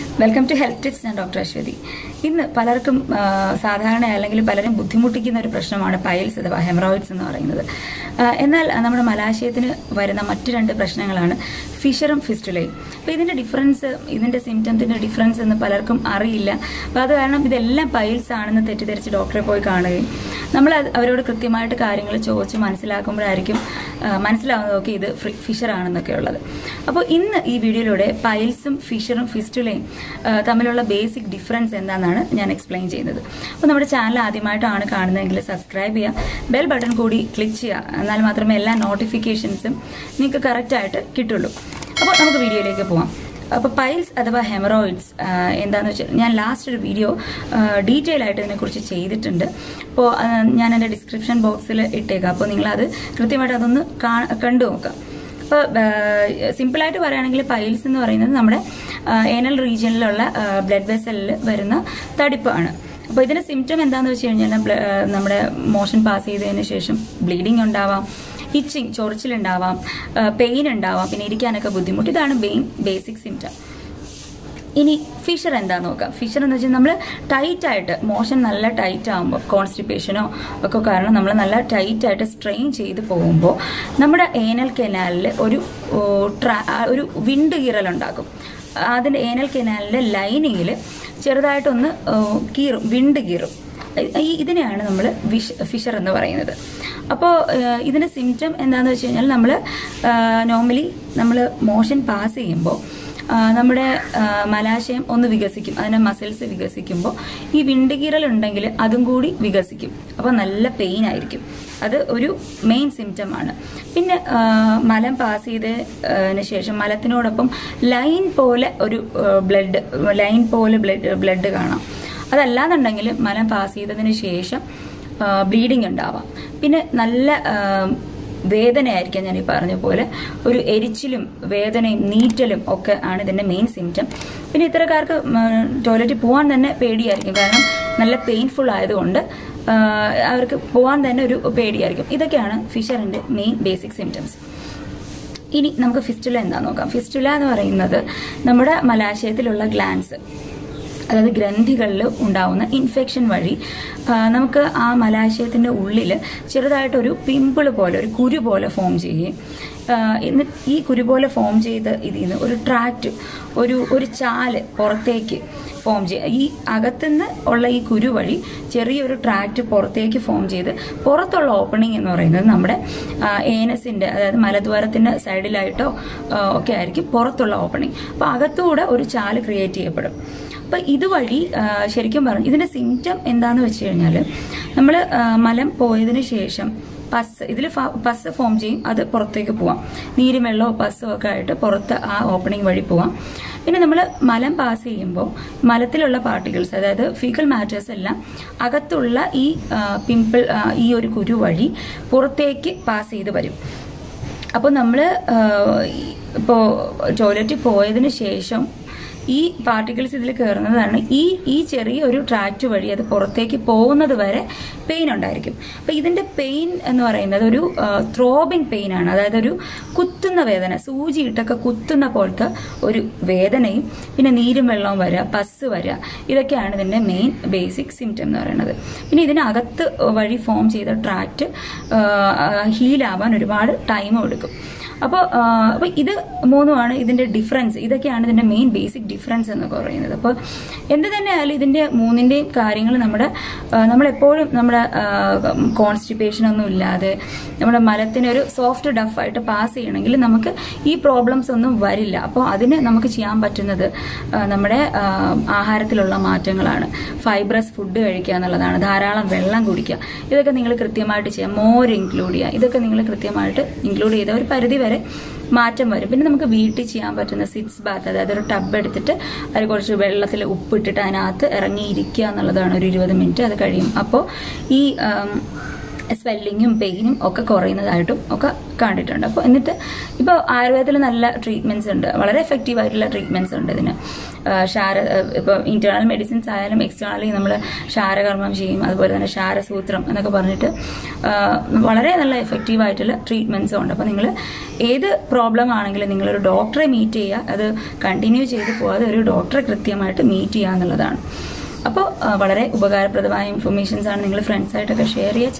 welcome to health tips ഞാൻ doctor Aswathi ഇന്ന് പലർക്കും ആ, സാധാരണ അല്ലെങ്കിൽ പലരും ബുദ്ധിമുട്ടിക്കുന്ന ഒരു പ്രശ്നമാണ് പൈൽസ് അഥവാ ഹെമറോയിഡ്സ് എന്ന് പറയുന്നത് ആ, എന്നാൽ നമ്മുടെ മലാശയത്തിന് വരുന്ന മറ്റു രണ്ട് പ്രശ്നങ്ങളാണ് ഫിഷറും ഫിസ്റ്റുലയും അപ്പോൾ ഇതിന്റെ ഡിഫറൻസ് ഇതിന്റെ സിംറ്റംസിന്റെ ഡിഫറൻസ് എന്ന് പലർക്കും അറിയില്ല അപ്പോൾ അത് കാരണം ഇതെല്ലാം പൈൽസ് ആണെന്ന് തെറ്റിദ്ധരിച്ച് ഡോക്ടറെ പോയി കാണുകയും നമ്മൾ അത് അവരോട് കൃത്യമായിട്ട് കാര്യങ്ങൾ ചോദിച്ച് മനസ്സിലാക്കുമ്പോഴായിരിക്കും ആ, മനസ്സിലാവുന്നത് ഓക്കെ ഇത് ഫിഷർ ആണെന്നൊക്കെ ഉള്ളത് അപ്പോൾ ഇന്ന് ഈ വീഡിയോയിലൂടെ പൈൽസും ഫിഷറും ഫിസ്റ്റുലയും ആ, തമ്മിലുള്ള ബേസിക് ഡിഫറൻസ് എന്താണെന്നാണ് ഞാൻ എക്സ്പ്ലെയിൻ ചെയ്യുന്നത് അപ്പോൾ നമ്മുടെ ചാനൽ ആദ്യമായിട്ടാണ് കാണുന്നതെങ്കിൽ സബ്സ്ക്രൈബ് ചെയ്യുക ബെൽ ബട്ടൺ കൂടി ക്ലിക്ക് ചെയ്യുക എന്നാൽ മാത്രമേ എല്ലാ നോട്ടിഫിക്കേഷൻസും നിങ്ങൾക്ക് കറക്റ്റായിട്ട് കിട്ടുള്ളൂ അപ്പോൾ നമുക്ക് വീഡിയോയിലേക്ക് പോവാം അപ്പോൾ പൈൽസ് അഥവാ ഹെമറോയിഡ്സ് എന്താണെന്ന് വെച്ചാൽ ഞാൻ ലാസ്റ്റ് ഒരു വീഡിയോ ഡീറ്റെയിൽ ആയിട്ട് ഇതിനെക്കുറിച്ച് ചെയ്തിട്ടുണ്ട് അപ്പോൾ ഞാൻ എൻ്റെ ഡിസ്ക്രിപ്ഷൻ ബോക്സിൽ ഇട്ടേക്കാം അപ്പോൾ നിങ്ങളത് കൃത്യമായിട്ട് അതൊന്ന് കാ- കണ്ടു നോക്കാം അപ്പോൾ സിമ്പിളായിട്ട് പറയുകയാണെങ്കിൽ പൈൽസ് എന്ന് പറയുന്നത് നമ്മുടെ ഏനൽ റീജിയനിലുള്ള ബ്ലഡ് വെസലിൽ വരുന്ന തടിപ്പാണ് അപ്പോൾ ഇതിന്റെ സിംറ്റം എന്താണെന്ന് വെച്ച് കഴിഞ്ഞാൽ ബ്ല- ആ, നമ്മുടെ മോഷൻ പാസ് ചെയ്തതിന് ശേഷം ബ്ലീഡിങ് ഉണ്ടാവാം ഇച്ചിങ് ചൊറിച്ചിലുണ്ടാവാം പെയിൻ ഉണ്ടാവാം പിന്നെ ഇരിക്കാനൊക്കെ ബുദ്ധിമുട്ട് ഇതാണ് മെയിൻ ബേസിക് സിംറ്റം ഇനി ഫിഷർ എന്താ നോക്കാം ഫിഷർ എന്ന് വെച്ചാൽ നമ്മൾ ടൈറ്റ് ആയിട്ട് മോഷൻ നല്ല ടൈറ്റ് ആകുമ്പോൾ കോൺസ്റ്റിപ്പേഷനോ ഒക്കെ കാരണം നമ്മൾ നല്ല ടൈറ്റ് ആയിട്ട് സ്ട്രെയിൻ ചെയ്ത് പോകുമ്പോൾ നമ്മുടെ ഏനൽ കെനാലിൽ ഒരു ഓ, ട്രാ- ആ, ഒരു വിണ്ട് കീറലുണ്ടാക്കും അതിൻ്റെ ഏനൽ കെനാലിൻ്റെ ലൈനിങ്ങിൽ ചെറുതായിട്ടൊന്ന് ഓ, കീറും വിണ്ട് കീറും ഈ ഇതിനെയാണ് നമ്മൾ വിഷ് ഫിഷർ എന്ന് പറയുന്നത് അപ്പോൾ ഇതിൻ്റെ സിംറ്റം എന്താണെന്ന് വെച്ച് കഴിഞ്ഞാൽ നമ്മൾ നോർമലി നമ്മൾ മോഷൻ പാസ് ചെയ്യുമ്പോൾ ആ, നമ്മുടെ ആ, മലാശയം ഒന്ന് വികസിക്കും അതിന്റെ മസിൽസ് വികസിക്കുമ്പോൾ ഈ വിണ്ടുകീറൽ ഉണ്ടെങ്കിൽ അതും കൂടി വികസിക്കും അപ്പോൾ നല്ല പെയിൻ ആയിരിക്കും അത് ഒരു മെയിൻ സിംറ്റം ആണ് പിന്നെ ആ, മലം പാസ് ചെയ്തതിന് ശേഷം മലത്തിനോടൊപ്പം ലൈൻ പോലെ ഒരു ബ്ലഡ് ലൈൻ പോലെ ബ്ലഡ് ബ്ലഡ് കാണാം അതല്ലാന്നുണ്ടെങ്കിൽ മലം പാസ് ചെയ്തതിന് ശേഷം ബ്ലീഡിങ് ഉണ്ടാവാം പിന്നെ നല്ല ആ, വേദനയായിരിക്കാം ഞാൻ ഈ പറഞ്ഞ പോലെ ഒരു എരിച്ചിലും വേദനയും നീറ്റലും ഒക്കെ ആണ് ഇതിന്റെ മെയിൻ സിംറ്റം പിന്നെ ഇത്തരക്കാർക്ക് ടോയ്ലറ്റിൽ പോകാൻ തന്നെ പേടിയായിരിക്കും കാരണം നല്ല പെയിൻഫുൾ ആയതുകൊണ്ട് ആ, അവർക്ക് പോകാൻ തന്നെ ഒരു പേടിയായിരിക്കും ഇതൊക്കെയാണ് ഫിഷറിന്റെ മെയിൻ ബേസിക് സിംറ്റംസ് ഇനി നമുക്ക് ഫിസ്റ്റുല എന്താ നോക്കാം ഫിസ്റ്റുല എന്ന് പറയുന്നത് നമ്മുടെ മലാശയത്തിലുള്ള ഗ്ലാൻസ് അതായത് ഗ്രന്ഥികളിൽ ഉണ്ടാവുന്ന ഇൻഫെക്ഷൻ വഴി ആ, നമുക്ക് ആ മലാശയത്തിന്റെ ഉള്ളിൽ ചെറുതായിട്ടൊരു പിമ്പിൾ പോലെ ഒരു കുരു പോലെ ഫോം ചെയ്യുകയും ആ, എന്നിട്ട് ഈ കുരു പോലെ ഫോം ചെയ്ത് ഇതിൽ നിന്ന് ഒരു ട്രാക്റ്റ് ഒരു ഒരു ചാല് പുറത്തേക്ക് ഫോം ചെയ്യുക ഈ അകത്തുനിന്ന് ഉള്ള ഈ കുരു വഴി ചെറിയൊരു ട്രാക്റ്റ് പുറത്തേക്ക് ഫോം ചെയ്ത് പുറത്തുള്ള ഓപ്പണിംഗ് എന്ന് പറയുന്നത് നമ്മുടെ ഏനസിന്റെ അതായത് മലദ്വാരത്തിന്റെ സൈഡിലായിട്ടോ ആ, ഒക്കെ ആയിരിക്കും പുറത്തുള്ള ഓപ്പണിംഗ് അപ്പൊ അകത്തൂടെ ഒരു ചാല് ക്രിയേറ്റ് ചെയ്യപ്പെടും അപ്പൊ ഇതുവഴി ആ, ശരിക്കും പറഞ്ഞു ഇതിന്റെ സിംറ്റം എന്താന്ന് വെച്ച് കഴിഞ്ഞാല് നമ്മൾ മലം പോയതിനു ശേഷം പസ് ഇതിൽ പസ് ഫോം ചെയ്യും അത് പുറത്തേക്ക് പോവാം നീരും വെള്ളമോ പസ്സോ ഒക്കെ ആയിട്ട് പുറത്ത് ആ ഓപ്പണിംഗ് വഴി പോവാം പിന്നെ നമ്മൾ മലം പാസ് ചെയ്യുമ്പോൾ മലത്തിലുള്ള പാർട്ടിക്കിൾസ് അതായത് ഫീക്കൽ മാറ്റേഴ്സ് എല്ലാം അകത്തുള്ള ഈ പിമ്പിൾ ഈ ഒരു കുരു വഴി പുറത്തേക്ക് പാസ് ചെയ്ത് വരും അപ്പോൾ നമ്മൾ ഇപ്പോൾ ടോയ്ലറ്റിൽ പോയതിന് ശേഷം ഈ പാർട്ടിക്കിൾസ് ഇതിൽ കയറുന്നതാണ് ഈ ഈ ചെറിയ ഒരു ട്രാക്റ്റ് വഴി അത് പുറത്തേക്ക് പോകുന്നത് വരെ പെയിൻ ഉണ്ടായിരിക്കും അപ്പൊ ഇതിന്റെ പെയിൻ എന്ന് പറയുന്നത് ഒരു ത്രോബിങ് പെയിൻ ആണ് അതായത് ഒരു കുത്തുന്ന വേദന സൂചി ഇട്ടൊക്കെ കുത്തുന്ന പോലത്തെ ഒരു വേദനയും പിന്നെ നീരും വെള്ളവും വരിക പസ് വരിക ഇതൊക്കെയാണ് ഇതിന്റെ മെയിൻ ബേസിക് സിംറ്റം എന്ന് പറയുന്നത് പിന്നെ ഇതിനകത്ത് വഴി ഫോം ചെയ്ത ട്രാക്റ്റ് ഹീലാവാൻ ഒരുപാട് ടൈം എടുക്കും അപ്പോൾ അപ്പോൾ ഇത് മൂന്നുമാണ് ഇതിന്റെ ഡിഫറൻസ് ഇതൊക്കെയാണ് ഇതിന്റെ മെയിൻ ബേസിക് ഡിഫറൻസ് എന്ന് പറയുന്നത് അപ്പോൾ എന്ത് തന്നെ ആയാലും ഇതിന്റെ മൂന്നിന്റെയും കാര്യങ്ങൾ നമ്മുടെ ആ, നമ്മളെപ്പോഴും നമ്മുടെ കോൺസ്റ്റിപ്പേഷൻ ഒന്നും ഇല്ലാതെ നമ്മുടെ മലത്തിന് ഒരു സോഫ്റ്റ് ഡഫായിട്ട് പാസ് ചെയ്യണമെങ്കിൽ നമുക്ക് ഈ പ്രോബ്ലംസ് ഒന്നും വരില്ല അപ്പോൾ അതിന് നമുക്ക് ചെയ്യാൻ പറ്റുന്നത് ആ, നമ്മുടെ ആ, ആഹാരത്തിലുള്ള മാറ്റങ്ങളാണ് ഫൈബ്രസ് ഫുഡ് കഴിക്കുക എന്നുള്ളതാണ് ധാരാളം വെള്ളം കുടിക്കുക ഇതൊക്കെ നിങ്ങൾ കൃത്യമായിട്ട് ചെയ്യുക മോര് ഇൻക്ലൂഡ് ചെയ്യുക ഇതൊക്കെ നിങ്ങൾ കൃത്യമായിട്ട് ഇൻക്ലൂഡ് ചെയ്ത ഒരു പരിധി വരെ മാറ്റം വരും പിന്നെ നമുക്ക് വീട്ടിൽ ചെയ്യാൻ പറ്റുന്ന സിറ്റ്സ് ബാത്ത് അതായത് ഒരു ടബ് എടുത്തിട്ട് അതിൽ കുറച്ച് വെള്ളത്തിൽ ഉപ്പിട്ടിട്ട് അതിനകത്ത് ഇറങ്ങിയിരിക്കുക എന്നുള്ളതാണ് ഒരു ഇരുപത് മിനിറ്റ് അത് കഴിയും അപ്പോൾ ഈ സ്വെല്ലിങ്ങും പെയിനും ഒക്കെ കുറയുന്നതായിട്ടും ഒക്കെ കണ്ടിട്ടുണ്ട് അപ്പോൾ എന്നിട്ട് ഇപ്പോൾ ആയുർവേദത്തിൽ നല്ല ട്രീറ്റ്മെന്റ്സ് ഉണ്ട് വളരെ എഫക്റ്റീവ് ആയിട്ടുള്ള ട്രീറ്റ്മെന്റ്സ് ഉണ്ട് ഇതിന് ക്ഷാര ഇപ്പോൾ ഇന്റേണൽ മെഡിസിൻസ് ആയാലും എക്സ്റ്റേണലി നമ്മൾ ക്ഷാരകർമ്മം ചെയ്യും അതുപോലെ തന്നെ ക്ഷാരസൂത്രം എന്നൊക്കെ പറഞ്ഞിട്ട് ആ, വളരെ നല്ല എഫക്റ്റീവ് ആയിട്ടുള്ള ട്രീറ്റ്മെന്റ്സും ഉണ്ട് അപ്പോൾ നിങ്ങൾ ഏത് പ്രോബ്ലം ആണെങ്കിലും നിങ്ങളൊരു ഡോക്ടറെ മീറ്റ് ചെയ്യുക അത് കണ്ടിന്യൂ ചെയ്ത് പോകാതെ ഒരു ഡോക്ടറെ കൃത്യമായിട്ട് മീറ്റ് ചെയ്യുക എന്നുള്ളതാണ് അപ്പോൾ വളരെ ഉപകാരപ്രദമായ ഇൻഫർമേഷൻസ് ആണ് നിങ്ങൾ ഫ്രണ്ട്സായിട്ടൊക്കെ ഷെയർ ചെയ്യുക